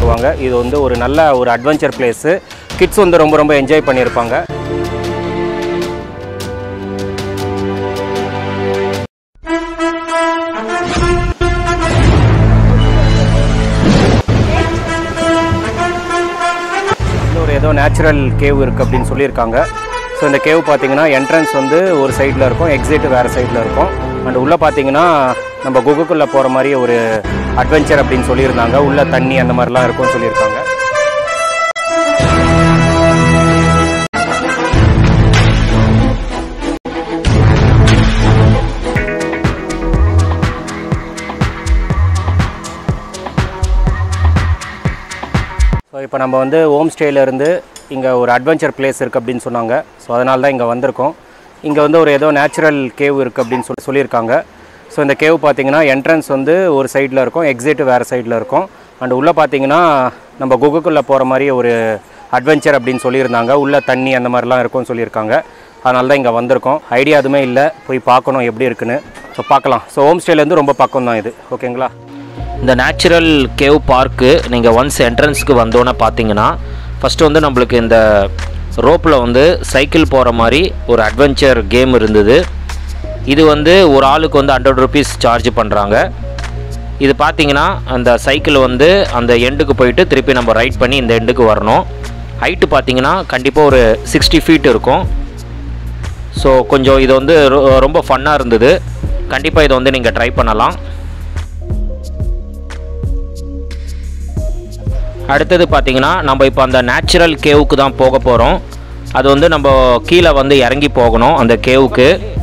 சொல்லுவாங்க இது வந்து ஒரு நல்ல ஒரு அட்வென்ச்சர் பிளேஸு கிட்ஸ் வந்து ரொம்ப ரொம்ப என்ஜாய் பண்ணியிருப்பாங்க இன்னும் ஒரு ஏதோ நேச்சுரல் கேவ் இருக்குது அப்படின்னு சொல்லியிருக்காங்க ஸோ இந்த கேவ் பார்த்தீங்கன்னா என்ட்ரன்ஸ் வந்து ஒரு சைடில் இருக்கும் எக்ஸிட் வேறு சைடில் இருக்கும் அண்ட் உள்ளே பார்த்தீங்கன்னா நம்ம குகுக்குள்ளே போகிற மாதிரி ஒரு அட்வென்ச்சர் அப்படின்னு சொல்லியிருந்தாங்க உள்ள தண்ணி அந்த மாதிரிலாம் இருக்கும்னு சொல்லியிருக்காங்க ஸோ இப்போ நம்ம வந்து ஹோம் ஸ்டேலேருந்து இங்கே ஒரு அட்வென்ச்சர் பிளேஸ் இருக்குது அப்படின்னு சொன்னாங்க ஸோ அதனால தான் இங்கே வந்திருக்கோம் இங்கே வந்து ஒரு ஏதோ நேச்சுரல் கேவ் இருக்குது அப்படின்னு சொல்லி சொல்லியிருக்காங்க ஸோ இந்த கேவ் பார்த்தீங்கன்னா என்ட்ரன்ஸ் வந்து ஒரு சைடில் இருக்கும் எக்ஸிட் வேறு சைடில் இருக்கும் அண்ட் உள்ளே பார்த்தீங்கன்னா நம்ம குகுக்குள்ளே போகிற மாதிரி ஒரு அட்வென்ச்சர் அப்படின்னு சொல்லியிருந்தாங்க உள்ளே தண்ணி அந்த மாதிரிலாம் இருக்கும்னு சொல்லியிருக்காங்க அதனால தான் இங்கே வந்திருக்கோம் ஐடியா எதுவுமே இல்லை போய் பார்க்கணும் எப்படி இருக்குன்னு ஸோ பார்க்கலாம் ஸோ ஹோம் ஸ்டேலேருந்து ரொம்ப பக்கம் தான் இது ஓகேங்களா இந்த நேச்சுரல் கேவ் பார்க்கு நீங்கள் ஒன்ஸ் என்ட்ரன்ஸ்க்கு வந்தோன்னே பார்த்தீங்கன்னா ஃபஸ்ட்டு வந்து நம்மளுக்கு இந்த ரோப்பில் வந்து சைக்கிள் போகிற மாதிரி ஒரு அட்வென்ச்சர் கேம் இருந்தது இது வந்து ஒரு ஆளுக்கு வந்து ஹண்ட்ரட் ருபீஸ் சார்ஜ் பண்ணுறாங்க இது பார்த்தீங்கன்னா அந்த சைக்கிள் வந்து அந்த எண்டுக்கு போயிட்டு திருப்பி நம்ம ரைட் பண்ணி இந்த எண்டுக்கு வரணும் ஹைட்டு பார்த்தீங்கன்னா கண்டிப்பாக ஒரு சிக்ஸ்டி ஃபீட் இருக்கும் ஸோ கொஞ்சம் இது வந்து ரொ- ரொம்ப ஃபன்னாக இருந்தது கண்டிப்பாக இதை வந்து நீங்கள் ட்ரை பண்ணலாம் அடுத்தது பார்த்தீங்கன்னா நம்ம இப்போ அந்த நேச்சுரல் கேவுக்கு தான் போக போகிறோம் அது வந்து நம்ம கீழே வந்து இறங்கி போகணும் அந்த கேவுக்கு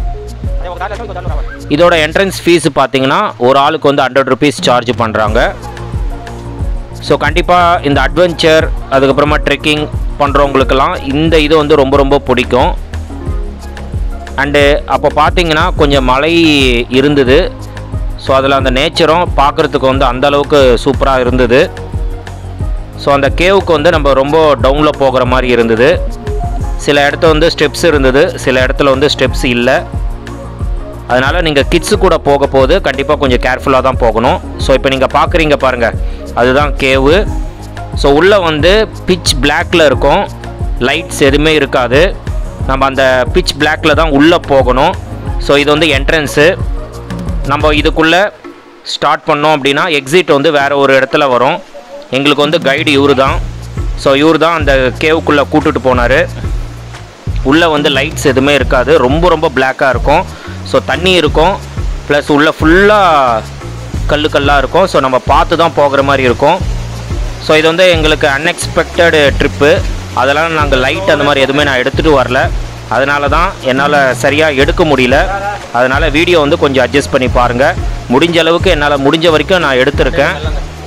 இதோட என்ட்ரன்ஸ் ஃபீஸ் பார்த்தீங்கன்னா ஒரு ஆளுக்கு வந்து ஹண்ட்ரட் ருபீஸ் சார்ஜ் பண்ணுறாங்க ஸோ கண்டிப்பாக இந்த அட்வென்ச்சர் அதுக்கப்புறமா ட்ரெக்கிங் பண்ணுறவங்களுக்கெல்லாம் இந்த இது வந்து ரொம்ப ரொம்ப பிடிக்கும் அண்டு அப்போ பார்த்தீங்கன்னா கொஞ்சம் மழை இருந்தது ஸோ அதில் அந்த நேச்சரும் பார்க்குறதுக்கு வந்து அந்த அளவுக்கு சூப்பராக இருந்தது ஸோ அந்த கேவுக்கு வந்து நம்ம ரொம்ப டவுனில் போகிற மாதிரி இருந்தது சில இடத்துல வந்து ஸ்டெப்ஸ் இருந்தது சில இடத்துல வந்து ஸ்டெப்ஸ் இல்லை அதனால் நீங்கள் கிட்ஸு கூட போக போது கண்டிப்பாக கொஞ்சம் கேர்ஃபுல்லாக தான் போகணும் ஸோ இப்போ நீங்கள் பார்க்குறீங்க பாருங்கள் அதுதான் கேவு ஸோ உள்ளே வந்து பிச் பிளாக்ல இருக்கும் லைட்ஸ் எதுவுமே இருக்காது நம்ம அந்த பிச் பிளாக்ல தான் உள்ளே போகணும் ஸோ இது வந்து என்ட்ரன்ஸு நம்ம இதுக்குள்ளே ஸ்டார்ட் பண்ணோம் அப்படின்னா எக்ஸிட் வந்து வேறு ஒரு இடத்துல வரும் எங்களுக்கு வந்து கைடு இவரு தான் ஸோ இவர் தான் அந்த கேவுக்குள்ளே கூட்டுட்டு போனார் உள்ளே வந்து லைட்ஸ் எதுவுமே இருக்காது ரொம்ப ரொம்ப பிளாக்காக இருக்கும் ஸோ தண்ணி இருக்கும் ப்ளஸ் உள்ளே ஃபுல்லாக கல்லு கல்லாக இருக்கும் ஸோ நம்ம பார்த்து தான் போகிற மாதிரி இருக்கும் ஸோ இது வந்து எங்களுக்கு அன்எக்ஸ்பெக்டடு ட்ரிப்பு அதெல்லாம் நாங்கள் லைட் அந்த மாதிரி எதுவுமே நான் எடுத்துகிட்டு வரல அதனால தான் என்னால் சரியாக எடுக்க முடியல அதனால் வீடியோ வந்து கொஞ்சம் அட்ஜஸ்ட் பண்ணி பாருங்கள் முடிஞ்ச அளவுக்கு என்னால் முடிஞ்ச வரைக்கும் நான் எடுத்திருக்கேன்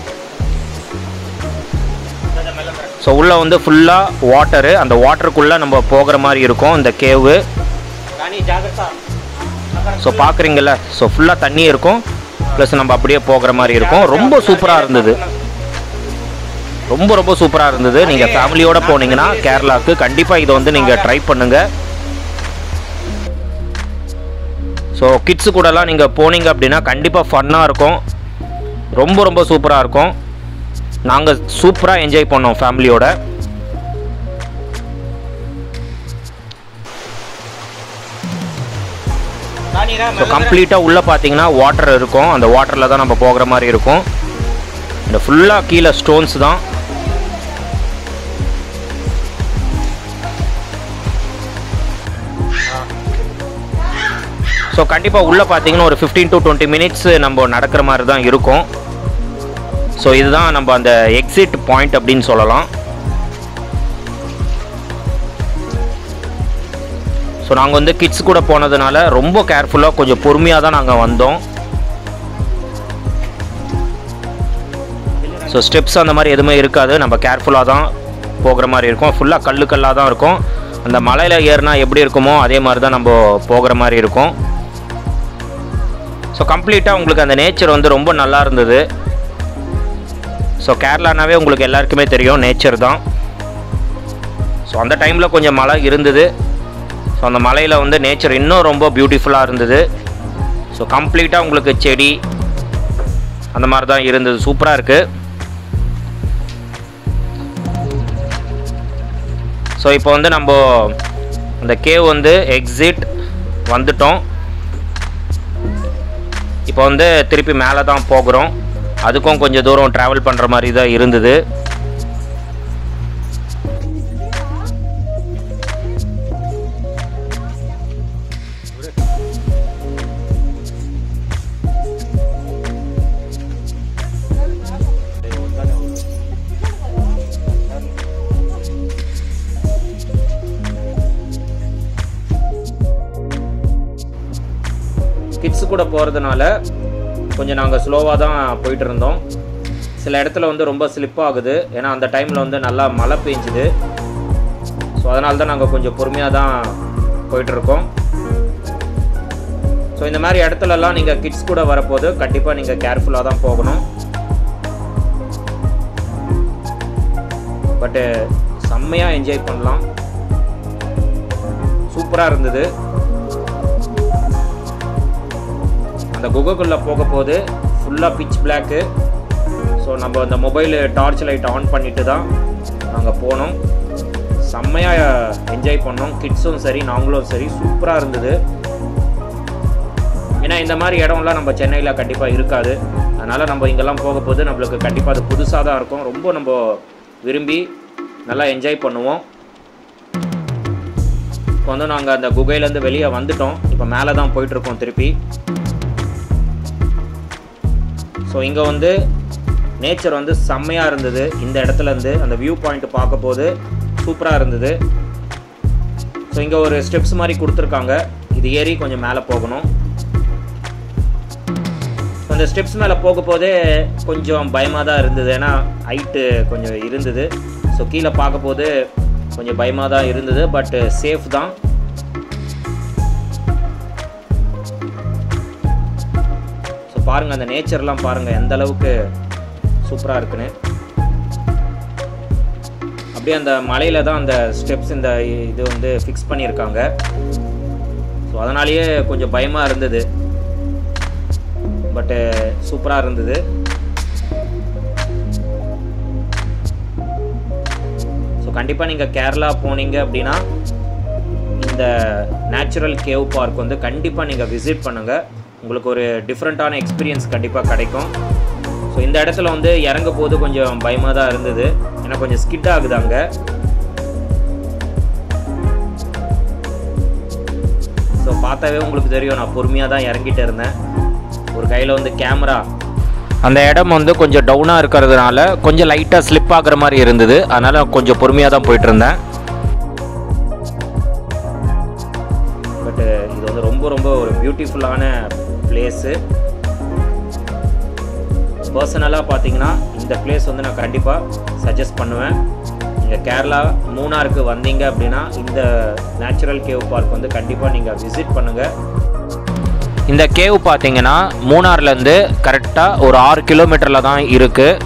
ஸோ உள்ளே வந்து ஃபுல்லாக வாட்டரு அந்த வாட்டருக்குள்ளே நம்ம போகிற மாதிரி இருக்கும் இந்த கேவு ஸோ பார்க்குறீங்கள ஸோ ஃபுல்லாக தண்ணி இருக்கும் ப்ளஸ் நம்ம அப்படியே போகிற மாதிரி இருக்கும் ரொம்ப சூப்பராக இருந்தது ரொம்ப ரொம்ப சூப்பராக இருந்தது நீங்கள் ஃபேமிலியோடு போனீங்கன்னா கேரளாவுக்கு கண்டிப்பாக இதை வந்து நீங்கள் ட்ரை பண்ணுங்கள் ஸோ கிட்ஸு கூடலாம் நீங்கள் போனீங்க அப்படின்னா கண்டிப்பாக ஃபன்னாக இருக்கும் ரொம்ப ரொம்ப சூப்பராக இருக்கும் நாங்கள் சூப்பராக என்ஜாய் பண்ணோம் ஃபேமிலியோட ஸோ கம்ப்ளீட்டாக உள்ளே பார்த்தீங்கன்னா வாட்டர் இருக்கும் அந்த வாட்டரில் தான் நம்ம போகிற மாதிரி இருக்கும் இந்த ஃபுல்லாக கீழே ஸ்டோன்ஸ் தான் ஸோ கண்டிப்பாக உள்ளே பார்த்தீங்கன்னா ஒரு ஃபிஃப்டீன் டு டுவெண்ட்டி மினிட்ஸ் நம்ம நடக்கிற மாதிரி தான் இருக்கும் ஸோ இதுதான் நம்ம அந்த எக்ஸிட் பாயிண்ட் அப்படின்னு சொல்லலாம் ஸோ நாங்கள் வந்து கிட்ஸ் கூட போனதுனால ரொம்ப கேர்ஃபுல்லாக கொஞ்சம் பொறுமையாக தான் நாங்கள் வந்தோம் ஸோ ஸ்டெப்ஸ் அந்த மாதிரி எதுவுமே இருக்காது நம்ம கேர்ஃபுல்லாக தான் போகிற மாதிரி இருக்கும் ஃபுல்லாக கல்லு கல்லாக தான் இருக்கும் அந்த மலையில் ஏறினா எப்படி இருக்குமோ அதே மாதிரி தான் நம்ம போகிற மாதிரி இருக்கும் ஸோ கம்ப்ளீட்டாக உங்களுக்கு அந்த நேச்சர் வந்து ரொம்ப நல்லா இருந்தது ஸோ கேரளானாவே உங்களுக்கு எல்லாருக்குமே தெரியும் நேச்சர் தான் ஸோ அந்த டைமில் கொஞ்சம் மழை இருந்தது ஸோ அந்த மலையில் வந்து நேச்சர் இன்னும் ரொம்ப பியூட்டிஃபுல்லாக இருந்தது ஸோ கம்ப்ளீட்டாக உங்களுக்கு செடி அந்த மாதிரி தான் இருந்தது சூப்பராக இருக்குது ஸோ இப்போ வந்து நம்ம அந்த கேவ் வந்து எக்ஸிட் வந்துட்டோம் இப்போ வந்து திருப்பி மேலே தான் போகிறோம் அதுக்கும் கொஞ்சம் தூரம் ட்ராவல் பண்ணுற மாதிரி தான் இருந்தது கிட்ஸ் கூட போகிறதுனால கொஞ்சம் நாங்கள் ஸ்லோவாக தான் போயிட்டு இருந்தோம் சில இடத்துல வந்து ரொம்ப ஸ்லிப் ஆகுது ஏன்னா அந்த டைமில் வந்து நல்லா மழை பெஞ்சுது ஸோ அதனால தான் நாங்கள் கொஞ்சம் பொறுமையாக தான் போயிட்டுருக்கோம் ஸோ இந்த மாதிரி இடத்துலலாம் நீங்கள் கிட்ஸ் கூட வரப்போது கண்டிப்பாக நீங்கள் கேர்ஃபுல்லாக தான் போகணும் பட்டு செம்மையாக என்ஜாய் பண்ணலாம் சூப்பராக இருந்தது அந்த குகைக்குள்ளே போக போது ஃபுல்லாக பிச் பிளாக்கு ஸோ நம்ம அந்த மொபைல் டார்ச் லைட் ஆன் பண்ணிட்டு தான் நாங்கள் போனோம் செம்மையாக என்ஜாய் பண்ணோம் கிட்ஸும் சரி நாங்களும் சரி சூப்பராக இருந்தது ஏன்னா இந்த மாதிரி இடம்லாம் நம்ம சென்னையில் கண்டிப்பாக இருக்காது அதனால் நம்ம இங்கெல்லாம் போக போது நம்மளுக்கு கண்டிப்பாக அது புதுசாக தான் இருக்கும் ரொம்ப நம்ம விரும்பி நல்லா என்ஜாய் பண்ணுவோம் இப்போ வந்து நாங்கள் அந்த குகையிலேருந்து வெளியே வந்துட்டோம் இப்போ மேலே தான் போயிட்டுருக்கோம் திருப்பி ஸோ இங்கே வந்து நேச்சர் வந்து செம்மையாக இருந்தது இந்த இடத்துல இருந்து அந்த வியூ பாயிண்ட் பார்க்க போது சூப்பராக இருந்தது ஸோ இங்கே ஒரு ஸ்டெப்ஸ் மாதிரி கொடுத்துருக்காங்க இது ஏறி கொஞ்சம் மேலே போகணும் ஸோ அந்த ஸ்டெப்ஸ் மேலே போக போதே கொஞ்சம் பயமாக தான் இருந்தது ஏன்னா ஹைட்டு கொஞ்சம் இருந்தது ஸோ கீழே பார்க்க போது கொஞ்சம் பயமாக தான் இருந்தது பட் சேஃப் தான் ஸோ பாருங்கள் அந்த நேச்சர்லாம் பாருங்கள் எந்த அளவுக்கு சூப்பராக இருக்குன்னு அப்படியே அந்த மலையில் தான் அந்த ஸ்டெப்ஸ் இந்த இது வந்து ஃபிக்ஸ் பண்ணியிருக்காங்க ஸோ அதனாலேயே கொஞ்சம் பயமாக இருந்தது பட்டு சூப்பராக இருந்தது ஸோ கண்டிப்பாக நீங்கள் கேரளா போனீங்க அப்படின்னா இந்த நேச்சுரல் கேவ் பார்க் வந்து கண்டிப்பாக நீங்கள் விசிட் பண்ணுங்கள் உங்களுக்கு ஒரு டிஃப்ரெண்ட்டான எக்ஸ்பீரியன்ஸ் கண்டிப்பாக கிடைக்கும் ஸோ இந்த இடத்துல வந்து இறங்க போது கொஞ்சம் பயமாக தான் இருந்தது ஏன்னா கொஞ்சம் ஸ்கிட் ஆகுது அங்கே ஸோ பார்த்தாவே உங்களுக்கு தெரியும் நான் பொறுமையாக தான் இறங்கிட்டு இருந்தேன் ஒரு கையில் வந்து கேமரா அந்த இடம் வந்து கொஞ்சம் டவுனாக இருக்கிறதுனால கொஞ்சம் லைட்டாக ஸ்லிப் ஆகுற மாதிரி இருந்தது அதனால் கொஞ்சம் பொறுமையாக தான் போயிட்டு இருந்தேன் பட்டு இது வந்து ரொம்ப ரொம்ப ஒரு பியூட்டிஃபுல்லான பிளேஸு பர்சனலாக பார்த்தீங்கன்னா இந்த பிளேஸ் வந்து நான் கண்டிப்பாக சஜஸ்ட் பண்ணுவேன் நீங்கள் கேரளா மூணாருக்கு வந்தீங்க அப்படின்னா இந்த நேச்சுரல் கேவ் பார்க் வந்து கண்டிப்பாக நீங்கள் விசிட் பண்ணுங்கள் இந்த கேவ் பார்த்தீங்கன்னா மூணார்லேருந்து கரெக்டாக ஒரு ஆறு கிலோமீட்டரில் தான் இருக்குது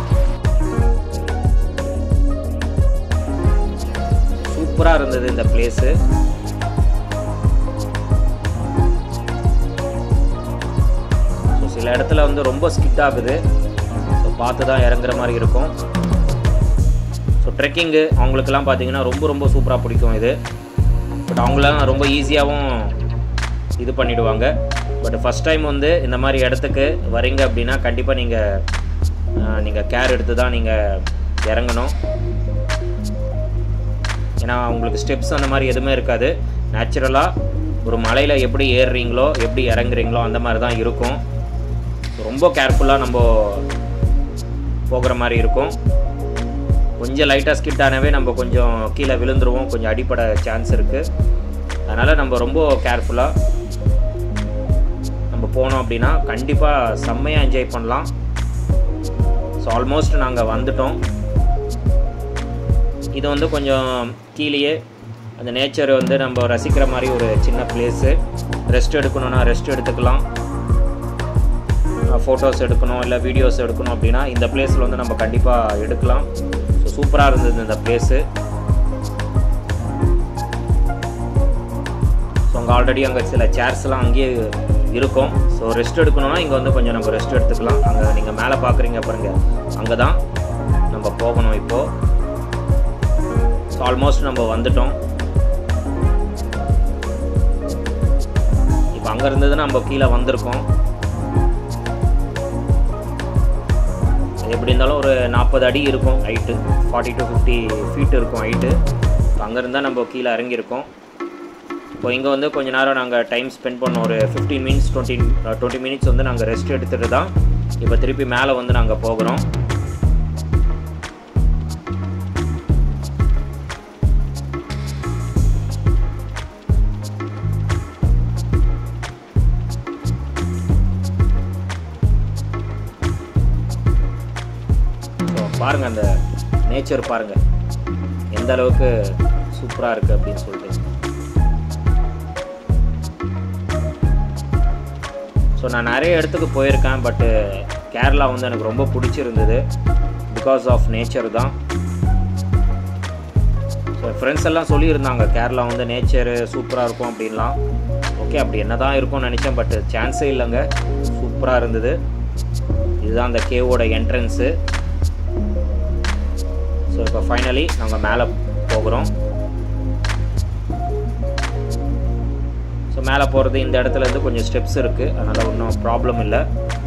சூப்பராக இருந்தது இந்த பிளேஸு ஸோ சில இடத்துல வந்து ரொம்ப ஸ்கிட் ஆகுது ஸோ பார்த்து தான் இறங்குற மாதிரி இருக்கும் ஸோ ட்ரெக்கிங்கு அவங்களுக்கெல்லாம் பார்த்தீங்கன்னா ரொம்ப ரொம்ப சூப்பராக பிடிக்கும் இது பட் அவங்களாம் ரொம்ப ஈஸியாகவும் இது பண்ணிடுவாங்க பட் ஃபஸ்ட் டைம் வந்து இந்த மாதிரி இடத்துக்கு வரீங்க அப்படின்னா கண்டிப்பாக நீங்கள் நீங்கள் கேர் எடுத்து தான் நீங்கள் இறங்கணும் ஏன்னா உங்களுக்கு ஸ்டெப்ஸ் அந்த மாதிரி எதுவுமே இருக்காது நேச்சுரலாக ஒரு மலையில் எப்படி ஏறுறீங்களோ எப்படி இறங்குறீங்களோ அந்த மாதிரி தான் இருக்கும் ரொம்ப கேர்ஃபுல்லாக நம்ம போகிற மாதிரி இருக்கும் கொஞ்சம் லைட்டாக ஸ்கிட் ஆனவே நம்ம கொஞ்சம் கீழே விழுந்துருவோம் கொஞ்சம் அடிப்பட சான்ஸ் இருக்குது அதனால் நம்ம ரொம்ப கேர்ஃபுல்லாக நம்ம போனோம் அப்படின்னா கண்டிப்பாக செம்மையாக என்ஜாய் பண்ணலாம் ஸோ ஆல்மோஸ்ட் நாங்கள் வந்துட்டோம் இது வந்து கொஞ்சம் கீழேயே அந்த நேச்சர் வந்து நம்ம ரசிக்கிற மாதிரி ஒரு சின்ன பிளேஸு ரெஸ்ட் எடுக்கணும்னா ரெஸ்ட் எடுத்துக்கலாம் ஃபோட்டோஸ் எடுக்கணும் இல்லை வீடியோஸ் எடுக்கணும் அப்படின்னா இந்த பிளேஸில் வந்து நம்ம கண்டிப்பாக எடுக்கலாம் ஸோ சூப்பராக இருந்தது இந்த பிளேஸு ஸோ அங்கே ஆல்ரெடி அங்கே சில சேர்ஸ்லாம் அங்கேயே இருக்கும் ஸோ ரெஸ்ட் எடுக்கணும்னா இங்கே வந்து கொஞ்சம் நம்ம ரெஸ்ட் எடுத்துக்கலாம் அங்கே நீங்கள் மேலே பார்க்குறீங்க பாருங்க அங்கே தான் நம்ம போகணும் இப்போது ஸோ ஆல்மோஸ்ட் நம்ம வந்துட்டோம் இப்போ அங்கே இருந்தது நம்ம கீழே வந்திருக்கோம் எப்படி இருந்தாலும் ஒரு நாற்பது அடி இருக்கும் height forty to fifty feet இருக்கும் ஹைட்டு அங்கே இருந்தால் நம்ம கீழே இறங்கியிருக்கோம் இப்போ இங்கே வந்து கொஞ்ச நேரம் நாங்கள் டைம் ஸ்பெண்ட் பண்ணோம் ஒரு fifteen minutes twenty twenty minutes வந்து நாங்கள் ரெஸ்ட் எடுத்துகிட்டு தான் இப்போ திருப்பி மேலே வந்து நாங்கள் போகிறோம் ஸோ பாருங்கள் அந்த நேச்சர் பாருங்கள் எந்த அளவுக்கு சூப்பராக இருக்குது அப்படின்னு சொல்லிட்டு ஸோ நான் நிறைய இடத்துக்கு போயிருக்கேன் பட்டு கேரளா வந்து எனக்கு ரொம்ப பிடிச்சிருந்தது பிகாஸ் ஆஃப் நேச்சர் தான் ஸோ ஃப்ரெண்ட்ஸ் எல்லாம் சொல்லியிருந்தாங்க கேரளா வந்து நேச்சரு சூப்பராக இருக்கும் அப்படின்லாம் ஓகே அப்படி என்ன தான் இருக்கும்னு நினச்சேன் பட் சான்ஸே இல்லைங்க சூப்பராக இருந்தது இதுதான் அந்த கேவோட என்ட்ரன்ஸு ஸோ இப்போ ஃபைனலி நாங்கள் மேலே போகிறோம் ஸோ மேலே போகிறது இந்த இடத்துல இருந்து கொஞ்சம் ஸ்டெப்ஸ் இருக்குது அதனால் ஒன்றும் ப்ராப்ளம் இல்லை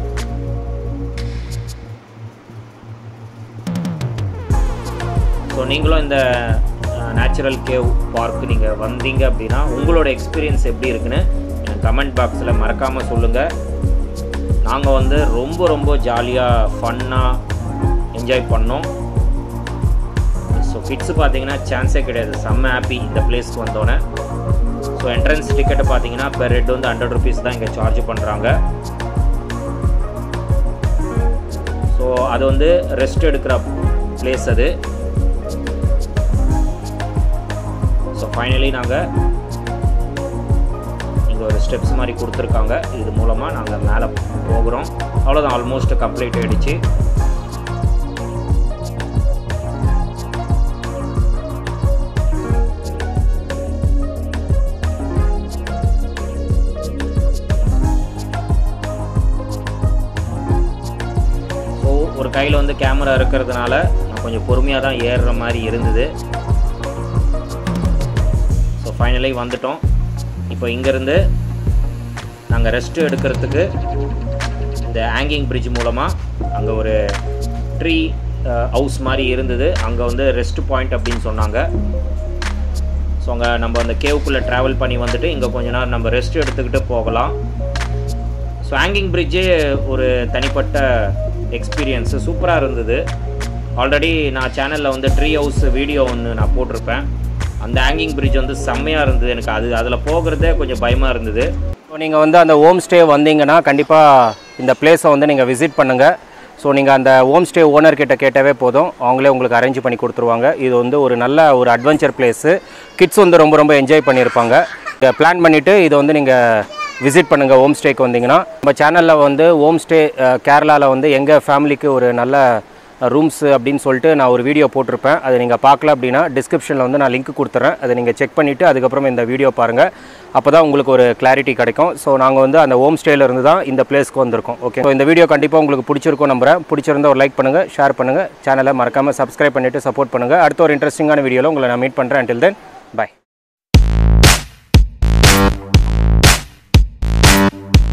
ஸோ நீங்களும் இந்த நேச்சுரல் கேவ் பார்க் நீங்கள் வந்தீங்க அப்படின்னா உங்களோட எக்ஸ்பீரியன்ஸ் எப்படி இருக்குன்னு எனக்கு கமெண்ட் பாக்ஸில் மறக்காமல் சொல்லுங்கள் நாங்கள் வந்து ரொம்ப ரொம்ப ஜாலியாக ஃபன்னாக என்ஜாய் பண்ணோம் ஸோ கிட்ஸு பார்த்தீங்கன்னா சான்ஸே கிடையாது செம்ம ஹாப்பி இந்த பிளேஸ்க்கு வந்தோடனே ஸோ என்ட்ரன்ஸ் டிக்கெட்டை பார்த்தீங்கன்னா பெர் ஹெட் வந்து ஹண்ட்ரட் ருபீஸ் தான் இங்கே சார்ஜ் பண்ணுறாங்க ஸோ அது வந்து ரெஸ்ட் எடுக்கிற பிளேஸ் அது ஸோ ஃபைனலி நாங்கள் இங்கே ஒரு ஸ்டெப்ஸ் மாதிரி கொடுத்துருக்காங்க இது மூலமாக நாங்கள் மேலே போகிறோம் அவ்வளோதான் ஆல்மோஸ்ட் கம்ப்ளீட் ஆகிடுச்சு ஸோ ஒரு கையில் வந்து கேமரா இருக்கிறதுனால நான் கொஞ்சம் பொறுமையாக தான் ஏறுற மாதிரி இருந்தது ஸோ ஃபைனலி வந்துட்டோம் இப்போ இங்கேருந்து நாங்கள் ரெஸ்ட்டு எடுக்கிறதுக்கு இந்த ஹேங்கிங் பிரிட்ஜ் மூலமாக அங்கே ஒரு ட்ரீ ஹவுஸ் மாதிரி இருந்தது அங்கே வந்து ரெஸ்ட் பாயிண்ட் அப்படின்னு சொன்னாங்க ஸோ அங்கே நம்ம அந்த கேவுக்குள்ளே ட்ராவல் பண்ணி வந்துட்டு இங்கே கொஞ்ச நேரம் நம்ம ரெஸ்ட் எடுத்துக்கிட்டு போகலாம் ஸோ ஹேங்கிங் பிரிட்ஜு ஒரு தனிப்பட்ட எக்ஸ்பீரியன்ஸு சூப்பராக இருந்தது ஆல்ரெடி நான் சேனலில் வந்து ட்ரீ ஹவுஸ் வீடியோ ஒன்று நான் போட்டிருப்பேன் அந்த ஹேங்கிங் பிரிட்ஜ் வந்து செம்மையாக இருந்தது எனக்கு அது அதில் போகிறதே கொஞ்சம் பயமாக இருந்தது ஸோ நீங்கள் வந்து அந்த ஹோம் ஸ்டே வந்தீங்கன்னா கண்டிப்பாக இந்த பிளேஸை வந்து நீங்கள் விசிட் பண்ணுங்கள் ஸோ நீங்கள் அந்த ஹோம் ஸ்டே ஓனர்கிட்ட கேட்டாவே போதும் அவங்களே உங்களுக்கு அரேஞ்ச் பண்ணி கொடுத்துருவாங்க இது வந்து ஒரு நல்ல ஒரு அட்வென்ச்சர் பிளேஸு கிட்ஸ் வந்து ரொம்ப ரொம்ப என்ஜாய் பண்ணியிருப்பாங்க இதை பிளான் பண்ணிவிட்டு இதை வந்து நீங்கள் விசிட் பண்ணுங்கள் ஹோம் ஸ்டேக்கு வந்தீங்கன்னா நம்ம சேனலில் வந்து ஹோம் ஸ்டே கேரளாவில் வந்து எங்கள் ஃபேமிலிக்கு ஒரு நல்ல ரூம்ஸு அப்படின்னு சொல்லிட்டு நான் ஒரு வீடியோ போட்டிருப்பேன் அதை நீங்கள் பார்க்கல அப்படின்னா டிஸ்கிரிப்ஷனில் வந்து நான் லிங்க் கொடுத்துறேன் அதை நீங்கள் செக் பண்ணிவிட்டு அதுக்கப்புறம் இந்த வீடியோ பாருங்கள் அப்போ தான் உங்களுக்கு ஒரு கிளாரிட்டி கிடைக்கும் ஸோ நாங்கள் வந்து அந்த ஹோம் ஸ்டேல இருந்து தான் இந்த பிளேஸ்க்கு வந்திருக்கோம் ஓகே ஸோ இந்த வீடியோ கண்டிப்பாக உங்களுக்கு பிடிச்சிருக்கும் நம்புறேன் பிடிச்சிருந்தா ஒரு லைக் பண்ணுங்கள் ஷேர் பண்ணுங்கள் சேனலை மறக்காமல் சப்ஸ்கிரைப் பண்ணிவிட்டு சப்போர்ட் பண்ணுங்கள் அடுத்த ஒரு இன்ட்ரெஸ்டிங்கான வீடியோவில் உங்களை நான் மீட் பண்ணுறேன் until தென் பை